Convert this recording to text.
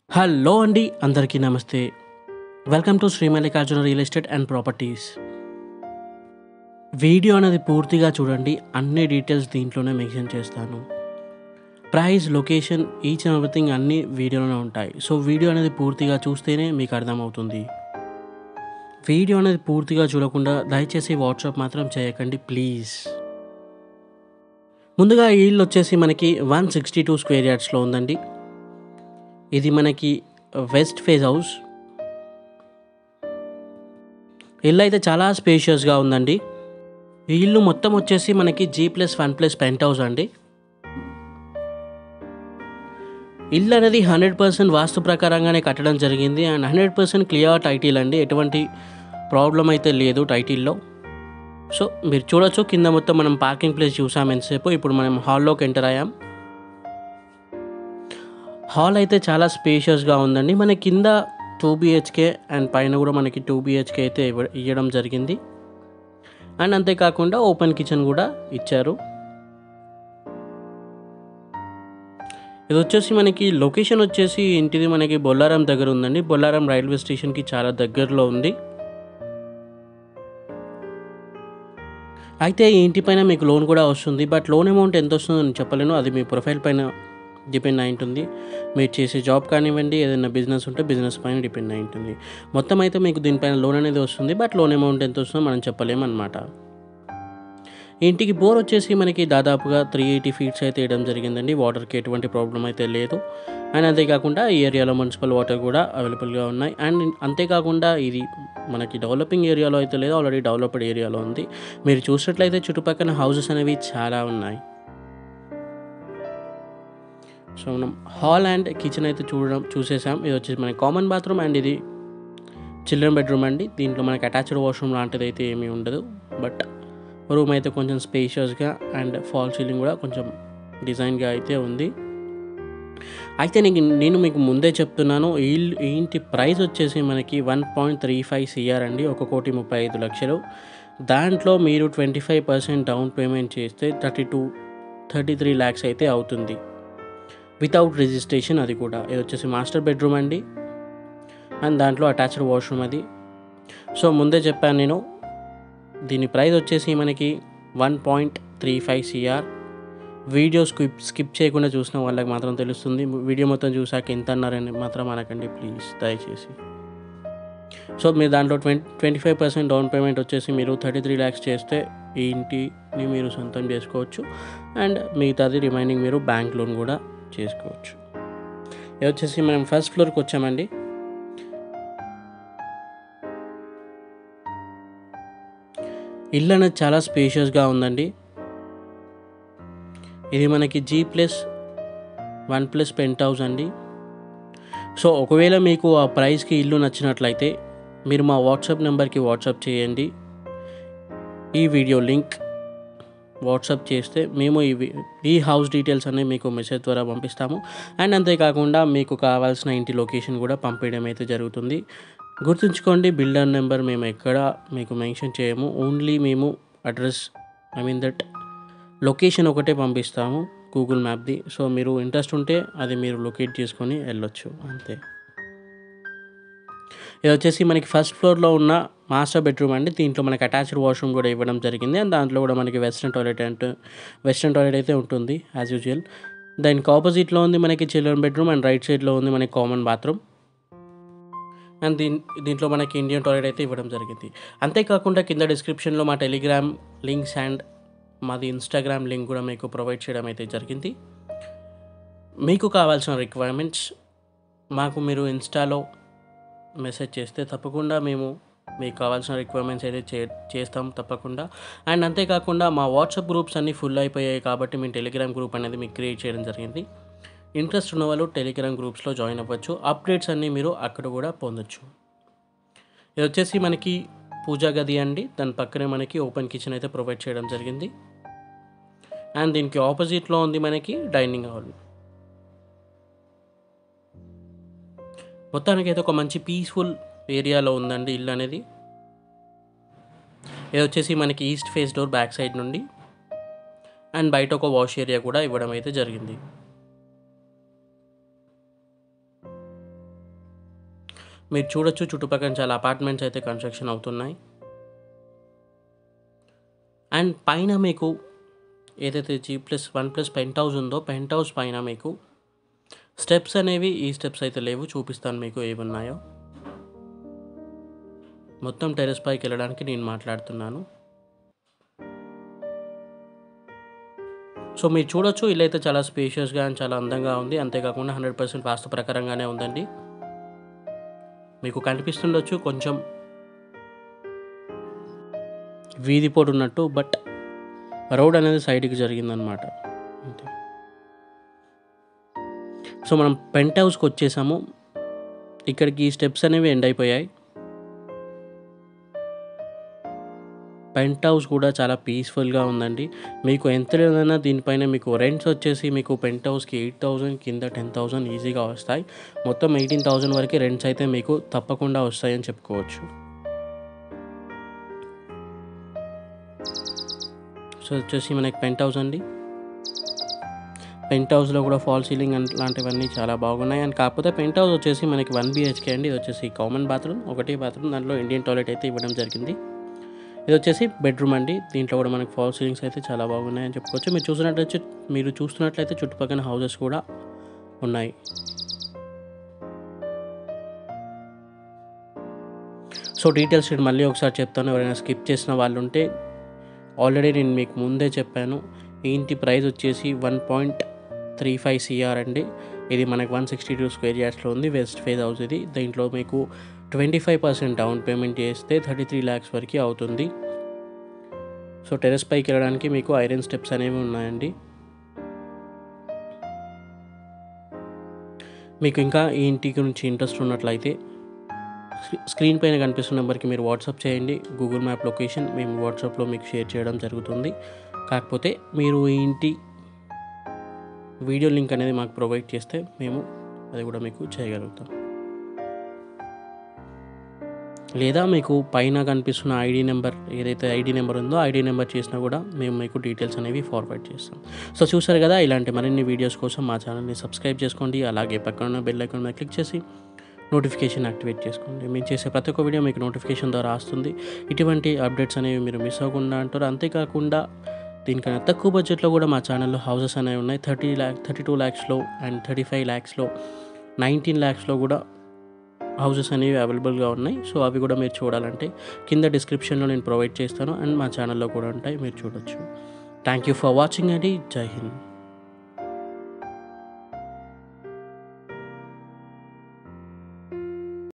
hello అండి అందరికీ నమస్తే welcome to Sri Mallikarjuna real estate and properties video అనేది పూర్తిగా చూడండి అన్ని డీటెయిల్స్ దీంట్లోనే మెన్షన్ చేస్తాను price location each and everything అన్నీ వీడియోలోనే ఉంటాయి సో వీడియో అనేది పూర్తిగా చూస్తేనే మీకు అర్థమవుతుంది వీడియో అనేది పూర్తిగా చూడకుండా దయచేసి వాట్సాప్ మాత్రం చేయకండి ప్లీజ్ ముందుగా ఈ ఇల్లు వచ్చేసి మనకి వన్ సిక్స్టీ టూ స్క్వేర్ యార్డ్స్లో ఉందండి ఇది మనకి వెస్ట్ ఫేజ్ హౌస్ ఇల్లు అయితే చాలా స్పేషియస్గా ఉందండి ఈ ఇల్లు మొత్తం వచ్చేసి మనకి G plus one plus penthouse అండి ఇల్లు అనేది హండ్రెడ్ పర్సెంట్ వాస్తు ప్రకారంగానే కట్టడం జరిగింది and hundred percent clear title అండి ఎటువంటి ప్రాబ్లం అయితే లేదు టైటిల్లో సో మీరు చూడొచ్చు కింద మొత్తం మనం పార్కింగ్ ప్లేస్ చూసాం ఎంతసేపు ఇప్పుడు మనం హాల్లోకి ఎంటర్ అయ్యాం హాల్ అయితే చాలా స్పేషియస్గా ఉందండి మన కింద టూ బిహెచ్కే అండ్ పైన కూడా మనకి టూ బిహెచ్కే అయితే ఇవ్వ- ఇవ్వడం జరిగింది అండ్ అంతేకాకుండా ఓపెన్ కిచెన్ కూడా ఇచ్చారు ఇది వచ్చేసి మనకి లొకేషన్ వచ్చేసి ఇంటిది మనకి బొల్లారం దగ్గర ఉందండి బొల్లారం రైల్వే స్టేషన్కి చాలా దగ్గరలో ఉంది అయితే ఈ ఇంటి పైన మీకు లోన్ కూడా వస్తుంది బట్ లోన్ అమౌంట్ ఎంత వస్తుందో నేను చెప్పలేను అది మీ ప్రొఫైల్ పైన డిపెండ్ అయి ఉంటుంది మీరు చేసే జాబ్ కానివ్వండి ఏదైనా బిజినెస్ ఉంటే బిజినెస్ పైన డిపెండ్ అయి ఉంటుంది మొత్తం అయితే మీకు దీనిపైన లోన్ అనేది వస్తుంది బట్ లోన్ అమౌంట్ ఎంత వస్తుందో మనం చెప్పలేము అనమాట ఇంటికి బోర్ వచ్చేసి మనకి దాదాపుగా త్రీ ఎయిటీ ఫీట్స్ అయితే వేయడం జరిగిందండి వాటర్కి ఎటువంటి ప్రాబ్లం అయితే లేదు అండ్ అంతేకాకుండా ఈ ఏరియాలో మున్సిపల్ వాటర్ కూడా అవైలబుల్గా ఉన్నాయి అండ్ అంతేకాకుండా ఇది మనకి డెవలపింగ్ ఏరియాలో అయితే లేదు ఆల్రెడీ డెవలప్డ్ ఏరియాలో ఉంది మీరు చూసినట్లయితే చుట్టుపక్కల హౌసెస్ అనేవి చాలా ఉన్నాయి సో మనం హాల్ అండ్ కిచెన్ అయితే చూడడం చూసేసాం ఇది వచ్చేసి మన కామన్ బాత్రూమ్ అండ్ ఇది చిల్డ్రన్ బెడ్రూమ్ అండి దీంట్లో మనకి అటాచ్డ్ వాష్రూమ్ లాంటిది అయితే ఏమీ ఉండదు బట్ రూమ్ అయితే కొంచెం స్పేషియస్గా అండ్ ఫాల్ సీలింగ్ కూడా కొంచెం డిజైన్గా అయితే ఉంది అయితే నీకు నేను మీకు ముందే చెప్తున్నాను ఈ ఇల్లు- ఈ ఇంటి ప్రైస్ వచ్చేసి మనకి one point three five CR అండి ఒక కోటి ముప్పై ఐదు లక్షలు దాంట్లో మీరు twenty five percent down payment చేస్తే thirty two thirty three lakhs అయితే అవుతుంది వితౌట్ రిజిస్ట్రేషన్ అది కూడా ఇది వచ్చేసి మాస్టర్ బెడ్రూమ్ అండి అండ్ దాంట్లో అటాచ్డ్ వాష్రూమ్ అది సో ముందే చెప్పాను నేను దీని ప్రైస్ వచ్చేసి మనకి one point three five CR video skip skip చేయకుండా చూసిన వాళ్ళకి మాత్రం తెలుస్తుంది వీడియో మొత్తం చూసాక ఎంత అన్నారని మాత్రం అనకండి ప్లీజ్ దయచేసి సో మీరు దాంట్లో twenty twenty five percent down payment వచ్చేసి మీరు థర్టీ త్రీ ల్యాక్స్ చేస్తే ఈ ఇంటిని మీరు సొంతం చేసుకోవచ్చు అండ్ మిగతాది రిమైనింగ్ మీరు బ్యాంక్ లోన్ కూడా చేసుకోవచ్చు ఇది వచ్చేసి మనం ఫస్ట్ ఫ్లోర్కి వచ్చామండి ఇల్లు అనేది చాలా స్పేషియస్గా ఉందండి ఇది మనకి G plus one plus penthouse అండి సో ఒకవేళ మీకు ఆ ప్రైస్కి ఇల్లు నచ్చినట్లయితే మీరు మా వాట్సాప్ నెంబర్కి వాట్సాప్ చేయండి ఈ వీడియో లింక్ వాట్సాప్ చేస్తే మేము ఈ వి- ఈ హౌస్ డీటెయిల్స్ అనేవి మీకు మెసేజ్ ద్వారా పంపిస్తాము అండ్ అంతేకాకుండా మీకు కావాల్సిన ఇంటి లొకేషన్ కూడా పంపించడం అయితే జరుగుతుంది గుర్తుంచుకోండి బిల్డర్ నెంబర్ మేము ఎక్కడ మీకు మెన్షన్ చేయము ఓన్లీ మేము address I mean that location ఒకటే పంపిస్తాము గూగుల్ మ్యాప్ది సో మీరు ఇంట్రెస్ట్ ఉంటే అది మీరు లొకేట్ చేసుకొని వెళ్ళొచ్చు అంతే ఇది వచ్చేసి మనకి ఫస్ట్ ఫ్లోర్లో ఉన్న మాస్టర్ బెడ్రూమ్ అండి దీంట్లో మనకి అటాచ్డ్ వాష్రూమ్ కూడా ఇవ్వడం జరిగింది అండ్ దాంట్లో కూడా మనకి వెస్ట్రన్ టాయిలెట్ అంటే వెస్ట్రన్ టాయిలెట్ అయితే ఉంటుంది యాజ్ యూజువల్ దానికి ఆపోజిట్లో ఉంది మనకి చిల్డ్రన్ బెడ్రూమ్ అండ్ రైట్ సైడ్లో ఉంది మనకి కామన్ బాత్రూమ్ అండ్ దీన్ దీంట్లో మనకి ఇండియన్ టాయిలెట్ అయితే ఇవ్వడం జరిగింది అంతేకాకుండా కింద డిస్క్రిప్షన్లో మా టెలిగ్రామ్ లింక్స్ అండ్ మాది ఇన్స్టాగ్రామ్ లింక్ కూడా మీకు ప్రొవైడ్ చేయడం అయితే జరిగింది మీకు కావాల్సిన రిక్వైర్మెంట్స్ మాకు మీరు ఇన్స్టాలో మెసేజ్ చేస్తే తప్పకుండా మేము మీకు కావాల్సిన రిక్వైర్మెంట్స్ అయితే చే చేస్తాం తప్పకుండా అండ్ అంతేకాకుండా మా వాట్సాప్ గ్రూప్స్ అన్నీ ఫుల్ అయిపోయాయి కాబట్టి మేము టెలిగ్రామ్ గ్రూప్ అనేది మీకు క్రియేట్ చేయడం జరిగింది ఇంట్రెస్ట్ ఉన్న వాళ్ళు టెలిగ్రామ్ గ్రూప్స్లో జాయిన్ అవ్వచ్చు అప్డేట్స్ అన్నీ మీరు అక్కడ కూడా పొందొచ్చు ఇది వచ్చేసి మనకి పూజా గది అండి దాని పక్కనే మనకి ఓపెన్ కిచెన్ అయితే ప్రొవైడ్ చేయడం జరిగింది అండ్ దీనికి ఆపోజిట్లో ఉంది మనకి డైనింగ్ హాల్ మొత్తానికి అయితే ఒక మంచి పీస్ఫుల్ ఏరియాలో ఉందండి ఇల్లు అనేది ఇది వచ్చేసి మనకి east face door back side నుండి అండ్ బయట ఒక వాష్ ఏరియా కూడా ఇవ్వడం అయితే జరిగింది మీరు చూడొచ్చు చుట్టుపక్కల చాలా అపార్ట్మెంట్స్ అయితే కన్స్ట్రక్షన్ అవుతున్నాయి అండ్ పైన మీకు ఏదైతే G plus one plus penthouse ఉందో పెంట్ హౌస్ పైన మీకు స్టెప్స్ అనేవి ఈ స్టెప్స్ అయితే లేవు చూపిస్తాను మీకు ఏవి ఉన్నాయో మొత్తం టెరెస్ పైకి వెళ్ళడానికి నేను మాట్లాడుతున్నాను సో మీరు చూడొచ్చు ఇల్లు అయితే చాలా స్పేషియస్గా అండ్ చాలా అందంగా ఉంది అంతేకాకుండా హండ్రెడ్ పర్సెంట్ వాస్తు ప్రకారంగానే ఉందండి మీకు కనిపిస్తుండొచ్చు కొంచెం వీధి పోటు ఉన్నట్టు బట్ రోడ్ అనేది సైడ్కి జరిగిందనమాట అంతే సో మనం పెంట్ హౌస్కి వచ్చేసాము ఇక్కడికి ఈ స్టెప్స్ అనేవి ఎండ్ అయిపోయాయి పెంట్ హౌస్ కూడా చాలా పీస్ఫుల్గా ఉందండి మీకు ఎంత లేదన్నా దీనిపైన మీకు రెంట్స్ వచ్చేసి మీకు పెంట్ హౌస్కి ఎయిట్ థౌజండ్ కింద టెన్ థౌజండ్ ఈజీగా వస్తాయి మొత్తం ఎయిటీన్ థౌజండ్ వరకు రెంట్స్ అయితే మీకు తప్పకుండా వస్తాయని చెప్పుకోవచ్చు సో వచ్చేసి మనకి పెంట్ హౌస్ అండి పెంట్ హౌస్లో కూడా ఫాల్ సీలింగ్ అండ్ లాంటివన్నీ చాలా బాగున్నాయి అండ్ కాకపోతే పెంట్ హౌస్ వచ్చేసి మనకి వన్ బిహెచ్కే అండి ఇది వచ్చేసి కామన్ బాత్రూమ్ ఒకటే బాత్రూమ్ దాంట్లో ఇండియన్ టాయిలెట్ అయితే ఇవ్వడం జరిగింది ఇది వచ్చేసి బెడ్రూమ్ అండి దీంట్లో కూడా మనకి ఫాల్ సీలింగ్స్ అయితే చాలా బాగున్నాయని చెప్పుకోవచ్చు మీరు చూసినట్లయితే మీరు చూస్తున్నట్లయితే చుట్టుపక్కల హౌసెస్ కూడా ఉన్నాయి సో డీటెయిల్స్ నేను మళ్ళీ ఒకసారి చెప్తాను ఎవరైనా స్కిప్ చేసిన వాళ్ళు ఉంటే ఆల్రెడీ నేను మీకు ముందే చెప్పాను ఈ ఇంటి ప్రైస్ వచ్చేసి one point three five CR అండి ఇది మనకి వన్ సిక్స్టీ టూ స్క్వేర్ యార్డ్స్లో ఉంది వెస్ట్ ఫేజ్ హౌస్ ఇది దీంట్లో మీకు twenty five percent down payment చేస్తే థర్టీ త్రీ ల్యాక్స్ వరకు అవుతుంది సో టెరెస్ పైకి వెళ్ళడానికి మీకు ఐరన్ స్టెప్స్ అనేవి ఉన్నాయండి మీకు ఇంకా ఈ ఇంటి గురించి ఇంట్రెస్ట్ ఉన్నట్లయితే స్క్రీన్ పైన కనిపిస్తున్న నెంబర్కి మీరు వాట్సాప్ చేయండి గూగుల్ మ్యాప్ లొకేషన్ మేము వాట్సాప్లో మీకు షేర్ చేయడం జరుగుతుంది కాకపోతే మీరు ఈ ఇంటి వీడియో లింక్ అనేది మాకు ప్రొవైడ్ చేస్తే మేము అది కూడా మీకు చేయగలుగుతాం లేదా మీకు పైన కనిపిస్తున్న ఐడి నెంబర్ ఏదైతే ఐడి నెంబర్ ఉందో ఐడి నెంబర్ చేసినా కూడా మేము మీకు డీటెయిల్స్ అనేవి ఫార్వర్డ్ చేస్తాం సో చూసారు కదా ఇలాంటి మరిన్ని వీడియోస్ కోసం మా ఛానల్ని సబ్స్క్రైబ్ చేసుకోండి అలాగే పక్కన ఉన్న బెల్ ఐకాన్ మీద క్లిక్ చేసి నోటిఫికేషన్ యాక్టివేట్ చేసుకోండి మేము చేసే ప్రతి ఒక్క వీడియో మీకు నోటిఫికేషన్ ద్వారా వస్తుంది ఇటువంటి అప్డేట్స్ అనేవి మీరు మిస్ అవ్వకుండా అంటారు అంతేకాకుండా దీనికన్నా తక్కువ బడ్జెట్లో కూడా మా ఛానల్లో హౌసెస్ అనేవి ఉన్నాయి థర్టీ ల్యాక్ థర్టీ టూ ల్యాక్స్లో అండ్ థర్టీ ఫైవ్ ల్యాక్స్లో నైన్టీన్ ల్యాక్స్లో కూడా హౌసెస్ అనేవి అవైలబుల్గా ఉన్నాయి సో అవి కూడా మీరు చూడాలంటే కింద డిస్క్రిప్షన్లో నేను ప్రొవైడ్ చేస్తాను అండ్ మా ఛానల్లో కూడా ఉంటాయి మీరు చూడొచ్చు థ్యాంక్ యూ ఫర్ వాచింగ్ అండి జై హింద్